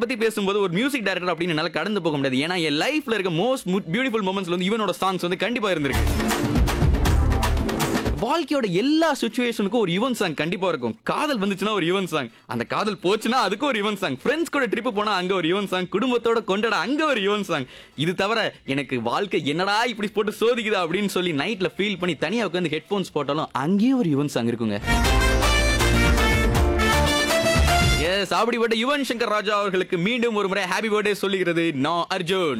பத்தி பேசும்போது ஒரு மியூசிக் டைரக்டர் அப்படின்னு என்னால கடந்து போக முடியாது ஏன்னா என் லைஃப்ல இருக்க மோஸ்ட் பியூட்டிஃபுல் மூமெண்ட்ஸ்ல வந்து இவனோட சாங்ஸ் வந்து கண்டிப்பா இருந்திருக்கு வாழ்க்கையோட எல்லா சுச்சுவேஷனுக்கும் ஒரு யுவன் சாங் கண்டிப்பா இருக்கும் காதல் வந்துச்சுன்னா ஒரு யுவன் சாங் அந்த காதல் போச்சுன்னா அதுக்கு ஒரு யுவன் சாங் ஃப்ரெண்ட்ஸ் கூட ட்ரிப் போனா அங்க ஒரு யுவன் சாங் குடும்பத்தோட கொண்டாட அங்க ஒரு யுவன் சாங் இது தவிர எனக்கு வாழ்க்கை என்னடா இப்படி போட்டு சோதிக்குதா அப்படின்னு சொல்லி நைட்ல ஃபீல் பண்ணி தனியா உட்காந்து ஹெட்போன்ஸ் போட்டாலும் அங்கேயும் ஒரு யுவன் சாங் இருக்குங்க எஸ் அப்படிப்பட்ட யுவன் சங்கர் ராஜா அவர்களுக்கு மீண்டும் ஒரு முறை ஹாப்பி பர்த்டே சொல்லுகிறது நான் அர்ஜுன்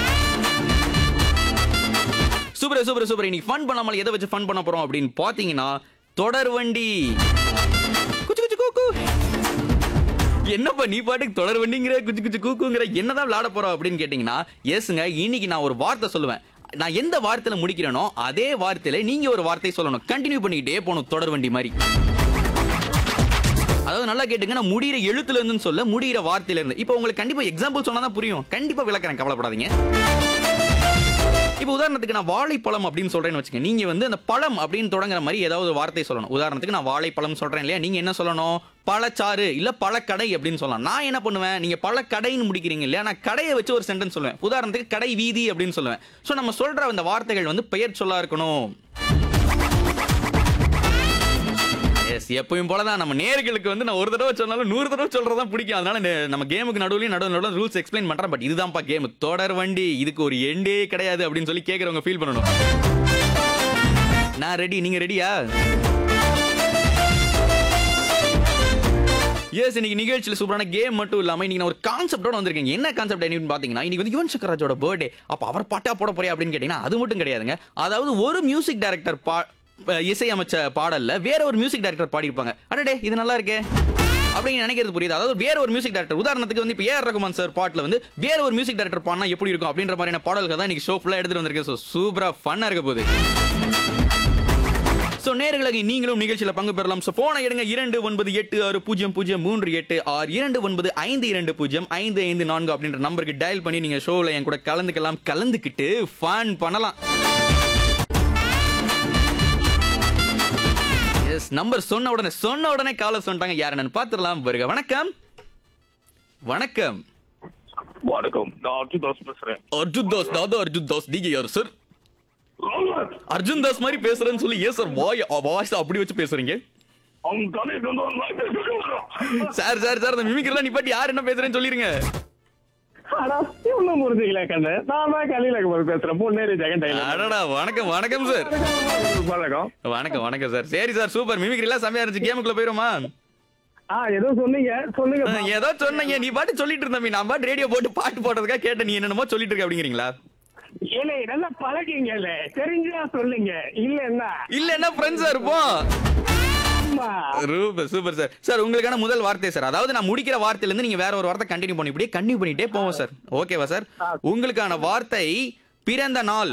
சூப்பர் சூப்பர் சூப்பர் இன்னைக்கு ஃபன் பண்ணாமல் எதை வச்சு ஃபன் பண்ண போறோம் அப்படின்னு பாத்தீங்கன்னா தொடர் வண்டி குச்சு குச்சு கூக்கு என்னப்பா நீ பாட்டுக்கு தொடர் வண்டிங்கிற குச்சு குச்சு கூக்குங்கிற என்னதான் விளையாட போறோம் அப்படின்னு கேட்டீங்கன்னா எஸ்ங்க இன்னைக்கு நான் ஒரு வார்த்தை சொல்லுவேன் நான் எந்த வார்த்தையில முடிக்கிறேனோ அதே வார்த்தையில நீங்க ஒரு வார்த்தை சொல்லணும் கண்டினியூ பண்ணிக்கிட்டே போகணும் தொடர் வண்டி மாதிரி அதாவது நல்லா கேட்டுங்க நான் முடியிற எழுத்துல இருந்துன்னு சொல்ல முடியிற வார்த்தையில இருந்து இப்போ உங்களுக்கு கண்டிப்பா எக்ஸாம்பிள் சொன்னா தான் புரியும் கண்டிப்பா விளக்குறேன் கவலைப்படாதீங்க இப்போ உதாரணத்துக்கு நான் வாழைப்பழம் அப்படின்னு சொல்றேன்னு வச்சுங்க நீங்க வந்து அந்த பழம் அப்படின்னு தொடங்குற மாதிரி ஏதாவது ஒரு வார்த்தை சொல்லணும் உதாரணத்துக்கு நான் வாழைப்பழம் சொல்றேன் இல்லையா நீங்க என்ன சொல்லணும் பழச்சாறு இல்ல பழக்கடை அப்படின்னு சொல்லலாம் நான் என்ன பண்ணுவேன் நீங்க பழக்கடைன்னு முடிக்கிறீங்க இல்லையா நான் கடையை வச்சு ஒரு சென்டென்ஸ் சொல்லுவேன் உதாரணத்துக்கு கடை வீதி அப்படின்னு சொல்லுவேன் ஸோ நம்ம சொல்ற அந்த வார்த்தைகள் வந்து பெயர் சொல்லா இருக்கணும் எஸ் எப்பயும் போல தான் நம்ம நேர்களுக்கு வந்து நான் ஒரு தடவை சொன்னாலும் நூறு தடவை சொல்றதா பிடிக்கும் அதனால நே- நம்ம கேமுக்கு நடுவுலயும் நடுவு நடுவில் ரூல்ஸ் எக்ஸ்பிளைன் பண்றேன் பட் இதுதான்ப்பா கேம் தொடர் வண்டி இதுக்கு ஒரு எண்டே கிடையாது அப்படின்னு சொல்லி கேட்கறவங்க ஃபீல் பண்ணணும் நான் ரெடி நீங்க ரெடியா எஸ் இன்னைக்கு நிகழ்ச்சியில் சூப்பரான கேம் மட்டும் இல்லாம இன்னைக்கு நான் ஒரு கான்செப்டோட வந்திருக்கேன் என்ன கான்செப்ட் என்ன பாத்தீங்கன்னா இன்னைக்கு வந்து யுவன் சங்கர் ராஜோட பர்த்டே அப்ப அவர் பாட்டா போட போறியா அப்படின்னு கேட்டீங்கன்னா அது மட்டும் கிடையாதுங்க அதாவது ஒரு மியூசிக் டைரக்டர் பா அஹ் இசையமைச்ச பாடல்ல வேற ஒரு மியூசிக் டைரக்டர் பாடியிருப்பாங்க அடடே இது நல்லா இருக்கே அப்படின்னு நினைக்கிறது புரியுது அதாவது வேற ஒரு மியூசிக் டைரக்டர் உதாரணத்துக்கு வந்து இப்போ ஏஆர் ரகுமான் சார் பாட்டில் வந்து வேற ஒரு மியூசிக் டைரக்டர் பாடினா எப்படி இருக்கும் அப்படின்ற மாதிரியான பாடல்கள் தான் இன்னைக்கு ஷோ ஃபுல்லாக எடுத்துட்டு வந்திருக்கேன் ஸோ சூப்பரா ஃபன்னா இருக்க போகுது ஸோ நேர்களுக்கு நீங்களும் நிகழ்ச்சியில் பங்கு பெறலாம் ஸோ போன எடுங்க இரண்டு ஒன்பது எட்டு ஆறு பூஜ்ஜியம் பூஜ்ஜியம் மூன்று எட்டு ஆறு இரண்டு ஒன்பது ஐந்து இரண்டு பூஜ்ஜியம் ஐந்து ஐந்து நான்கு அப்படின்ற நம்பருக்கு டயல் பண்ணி நீங்க ஷோவில் என் கூட கலந்துக்கலாம் கலந்துக்கிட்டு ஃபன் பண்ணலாம் எஸ் நம்பர் சொன்ன உடனே சொன்ன உடனே கால சொல்லிட்டாங்க யார் என்னன்னு பார்த்துடலாம் வருக வணக்கம் வணக்கம் வணக்கம் நான் அர்ஜுன் தாஸ் பேசுறேன் அர்ஜுன் தாஸ் தாதா அர்ஜுன் தாஸ் நீங்க யார் சார் அர்ஜுன் தாஸ் மாதிரி பேசுறேன்னு சொல்லி ஏன் சார் வாய் வாய்ஸ் அப்படி வச்சு பேசுறீங்க அவங்க தலைக்கு வந்து ஒரு நாய் பேசுறான். சார் சார் சார் அந்த மிமிக்ரிலாம் நிப்பாட்டி யார் என்ன பேசுறேன்னு சொல்லிருங்க அடா, இவ்வளவு புரிஞ்சுக்கல கண்ணு. நான் தான் கலியில குமார் பேசுறேன். பொன்னேரி ஜெகன் டைலர். அடடா வணக்கம் வணக்கம் சார் வணக்கம். வணக்கம் வணக்கம் சார் சரி சார் சூப்பர் மிமிக்ரிலாம் செமையா இருந்துச்சு கேமுக்குள்ள போயிருமா ஆ, ஏதோ சொன்னீங்க சொல்லுங்க ஏதோ சொன்னீங்க நீ பாட்டு சொல்லிட்டு இருந்தமி நான் பாட்டு ரேடியோ போட்டு பாட்டு போடுறதுக்காக கேட்ட நீ என்னென்னமோ சொல்லிட்டு இருக்க அப்படிங்கிறீங்களா ஏலே நல்லா பழகிங்கல்ல தெரிஞ்சா சொல்லுங்க இல்ல என்ன இல்ல என்ன ஃப்ரெண்ட்ஸா இருப்போம் ஆமா. சூப்பர் சூப்பர் சார் சார் உங்களுக்கான முதல் வார்த்தை சார் அதாவது நான் முடிக்கிற வார்த்தையில இருந்து நீங்க வேற ஒரு வார்த்தை கண்டினியூ பண்ணி இப்படியே கண்டினியூ பண்ணிட்டே போவோம் சார் ஓகேவா சார் உங்களுக்கான வார்த்தை பிறந்த நாள்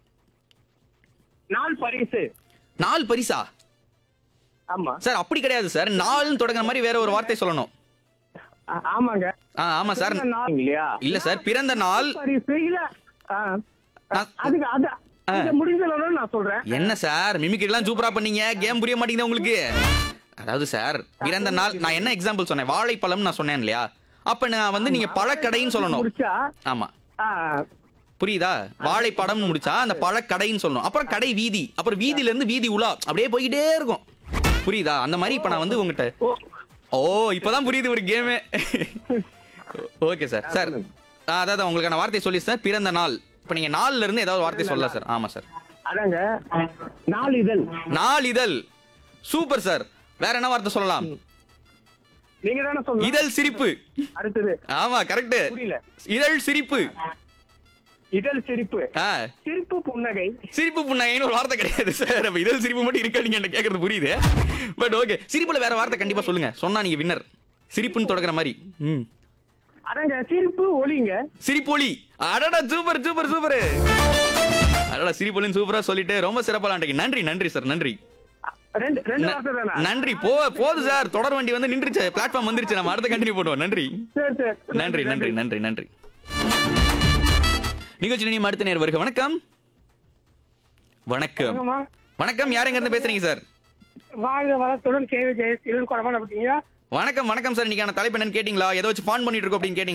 நாள் பரிசு நாள் பரிசா ஆமா சார் அப்படி கிடையாது சார் நாள்னு தொடங்குற மாதிரி வேற ஒரு வார்த்தை சொல்லணும் ஆ, ஆமாங்க ஆ ஆமா சார் பிறந்த நாள் இல்லையா இல்ல சார் பிறந்த நாள் பரிசு இல்ல ஆ. அதுக்கு அது அது முடிஞ்சதுல நான் சொல்றேன் என்ன சார் மிமிக்ரிலாம் சூப்பரா பண்ணீங்க கேம் புரிய மாட்டேங்குது உங்களுக்கு அதாவது சார் பிறந்த நாள் நான் என்ன எக்ஸாம்பிள் சொன்னேன் வாழைப்பழம் நான் சொன்னேன் இல்லையா அப்ப நான் வந்து நீங்க பழக்கடைன்னு சொல்லணும் முடிச்சா ஆமா ஆ, புரியுதா வாழைப்படம் முடிச்சா அந்த பழக்கடைன்னு சொல்லணும் அப்புறம் கடை வீதி அப்புறம் வீதியில இருந்து வீதி உலா அப்படியே போய்கிட்டே இருக்கும் புரியுதா அந்த மாதிரி இப்ப நான் வந்து உங்ககிட்ட ஓ, ஓ இப்பதான் புரியுது ஒரு கேமே ஓகே சார் சார் அதாவது உங்களுக்கான வார்த்தை சொல்லி சார் பிறந்த நாள் இப்ப நீங்க நாள்ல இருந்து ஏதாவது வார்த்தை சொல்லலாம் சார் ஆமா சார் அதாங்க நாளிதழ் நாளிதழ் சூப்பர் சார் வேற என்ன வார்த்தை சொல்லலாம் நீங்க தானே சொல்லணும் இதழ் சிரிப்பு அடுத்தது ஆமா கரெக்ட் புரியல இதழ் சிரிப்பு இதழ் சிரிப்பு ஆ சிரிப்பு புன்னகை சிரிப்பு புண்ணாயின்னு ஒரு வார்த்தை கிடையாது சார் அப்ப இதழ் சிரிப்பு மட்டும் இருக்கா நீங்க என்ன கேக்குறது புரியுது பட் ஓகே சிரிப்புல வேற வார்த்தை கண்டிப்பா சொல்லுங்க சொன்னா நீங்க வின்னர் சிரிப்புன்னு தொடங்குற மாதிரி ம் அதாங்க சிரிப்பு ஒளிங்க சிரிப்பொலி அடடா சூப்பர் சூப்பர் சூப்பர் அடடா சிரிப்பொலின்னு சூப்பரா சொல்லிட்டு ரொம்ப சிறப்பா விளையாண்டீங்க. நன்றி நன்றி சார் நன்றி ரெண்டு ரெண்டு ந- வார்த்தை தானே நன்றி போ போது சார் தொடர் வண்டி வந்து நின்றுச்சு பிளாட்ஃபார்ம் வந்துருச்சு நம்ம அடுத்த கண்டினியூ பண்ணுவோம் நன்றி சரி சரி நன்றி நன்றி நன்றி நன்றி நிகழ்ச்சி நினைவு அடுத்த நேர் வருக வணக்கம் வணக்கம் வணக்கம்மா. வணக்கம் யார் எங்க இருந்து பேசுறீங்க சார் வாழ்க வளத்துடன் கேவி ஜெயஸ் இருள் குழம்பு அப்படிங்க வணக்கம் வணக்கம் சார் இன்னைக்கான தலைப்பு என்னன்னு கேட்டீங்களா ஏதோ வச்சு ஃபான் பண்ணிட்டு இருக்கோம் அப்படின்னு கேட்டீங்க